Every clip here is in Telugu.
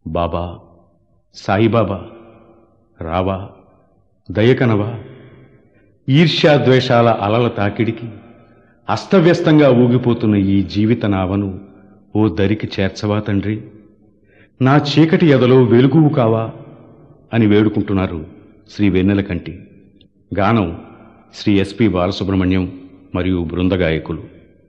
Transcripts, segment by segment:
బాబా సాయిబాబా రావా దయకనవా ఈర్ష్యాద్వేషాల అలల తాకిడికి అస్తవ్యస్తంగా ఊగిపోతున్న ఈ జీవిత నావను ఓ దరికి చేర్చవా తండ్రి నా చీకటి ఎదలో వెలుగువు కావా అని వేడుకుంటున్నారు శ్రీ వెన్నెలకంటి గానం శ్రీ ఎస్పి బాలసుబ్రహ్మణ్యం మరియు బృందగాయకులు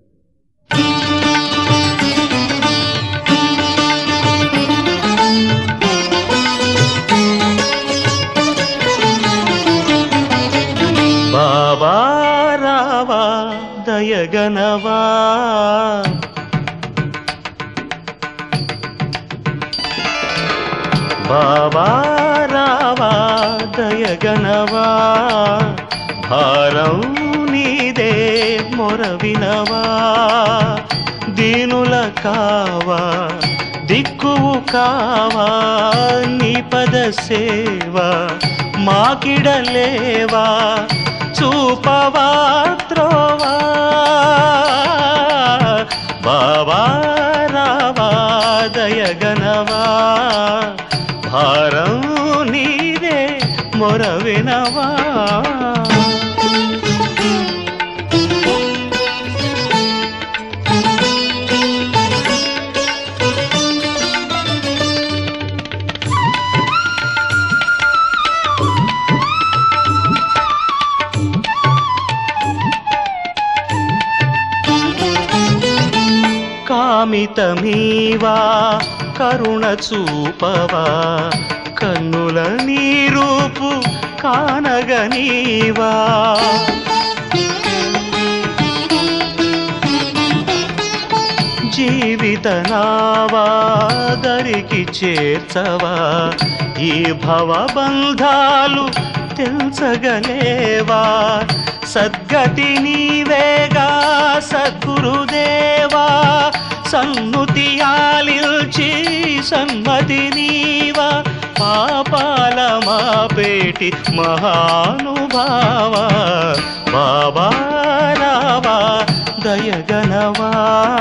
బాబా రావా దయగనవా బాబా రావా దయగనవా భారం నీదే మొరవినవా దీనుల కావా దిక్కువు కావా నీ పద సేవ మాకిడలేవా చూపవా త్రోవా బాబా రావా దయగనవా భారం నీదే మొరవినవా కామితమీవా కరుణ చూపవా కన్నుల నీరూపు కానగనీవా జీవిత నావా దరికి చేర్చవా ఈ భవబంధాలు తెల్చగలేవా సద్గతి నీవేగా సద్గురుదేవా సన్నుతి ఆలిల్చి సన్మతి నీవా పాపాల మాపేటి మహానుభావ బాబా రావా దయగనవా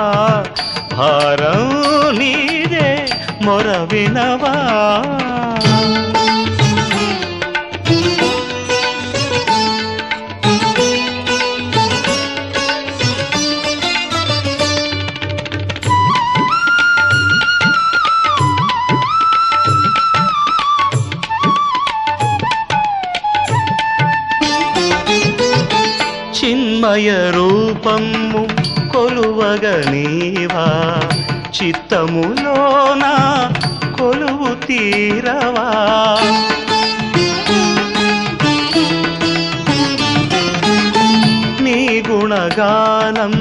భారం నీదే మొరవినవా చిన్మయ రూపము కొలువగనీవా చిత్తములోన కొలువు తీరవా నీ గుణగానం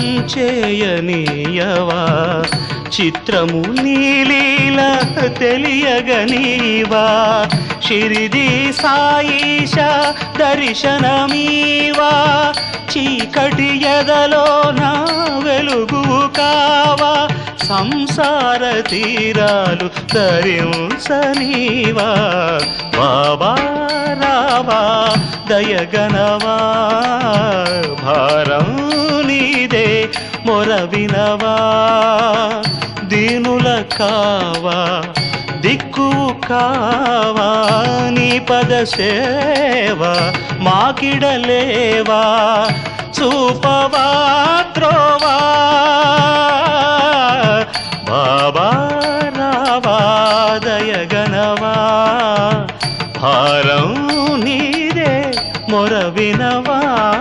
చేయనీయవా చిత్రము నీలీల తెలియగనీవా షిరిడి సాయిష దర్శనమీవా చీకటి ఎదలో నా వెలుగు కావా సంసార తీరాలు ధరించనీవా బాబా రావా దయగనవా భారం నీదే మొరవినవా దీనుల కావా దిక్కు కావా నీ పద సేవ మాకిడలేవా చూపవా త్రోవా బాబా రావా దయగనవా భారం నీదే మొరవినవా